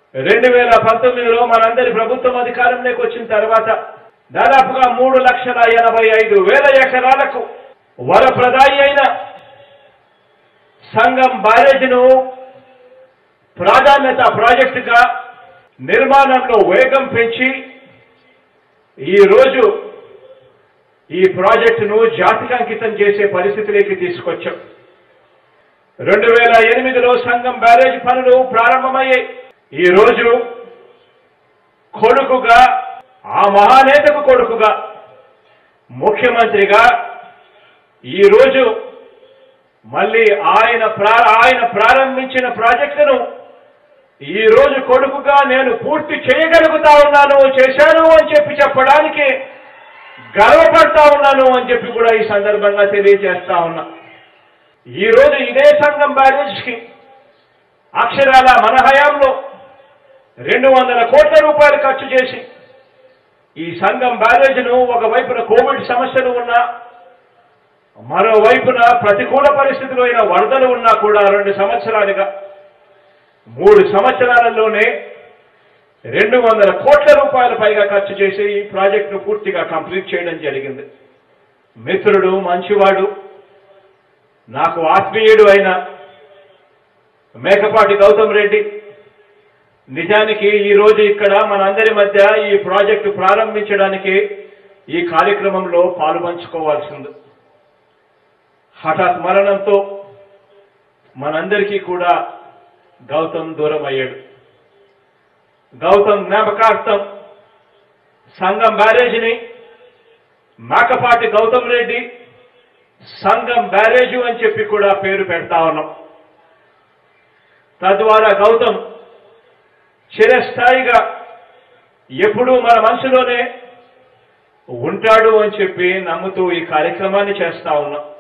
రెండు వేల పంతొమ్మిదిలో మనందరి ప్రభుత్వం అధికారంలోకి వచ్చిన తర్వాత దాదాపుగా మూడు లక్షల ఎనభై ఐదు వేల ఎకరాలకు వరప్రదాయి అయిన సంగం బ్యారేజ్ను ప్రాధాన్యత ప్రాజెక్టుగా నిర్మాణంలో వేగం పెంచి ఈ రోజు ఈ ప్రాజెక్టును జాతికి అంకితం చేసే పరిస్థితిలోకి తీసుకొచ్చాం రెండు వేల ఎనిమిదిలో సంఘం బ్యారేజ్ పనులు ప్రారంభమయ్యాయి ఈ రోజు కొడుకుగా ఆ మహానేతకు కొడుకుగా ముఖ్యమంత్రిగా ఈ రోజు మళ్ళీ ఆయన ప్రా ఆయన ప్రారంభించిన ప్రాజెక్టును ఈ రోజు కొడుకుగా నేను పూర్తి చేయగలుగుతా ఉన్నాను చేశాను అని చెప్పి చెప్పడానికి గర్వపడతా ఉన్నాను అని చెప్పి కూడా ఈ సందర్భంగా తెలియజేస్తా ఉన్నా ఈ రోజు ఇదే సంఘం బ్యారేజ్ కి అక్షరాల మన హయాంలో రెండు వందల కోట్ల రూపాయలు ఖర్చు చేసి ఈ సంఘం బ్యారేజ్ను ఒకవైపున కోవిడ్ సమస్యలు ఉన్నా మరోవైపున ప్రతికూల పరిస్థితులు అయిన వరదలు ఉన్నా కూడా రెండు సంవత్సరాలుగా మూడు సంవత్సరాలలోనే రెండు వందల కోట్ల రూపాయల పైగా ఖర్చు చేసి ఈ ప్రాజెక్టును పూర్తిగా కంప్లీట్ చేయడం జరిగింది మిత్రుడు మంచివాడు నాకు ఆత్మీయుడు అయిన మేకపాటి గౌతమ్ రెడ్డి నిజానికి ఈ రోజు ఇక్కడ మనందరి మధ్య ఈ ప్రాజెక్టు ప్రారంభించడానికి ఈ కార్యక్రమంలో పాలుపంచుకోవాల్సింది హఠాత్ మరణంతో మనందరికీ కూడా గౌతమ్ దూరం అయ్యాడు గౌతమ్ జ్ఞాపకార్థం సంఘం బ్యారేజీని మేకపాటి గౌతమ్ రెడ్డి సంఘం బ్యారేజు అని చెప్పి కూడా పేరు పెడతా ఉన్నాం తద్వారా గౌతమ్ చిరస్థాయిగా ఎప్పుడూ మన మనసులోనే ఉంటాడు అని చెప్పి నమ్ముతూ ఈ కార్యక్రమాన్ని చేస్తా ఉన్నాం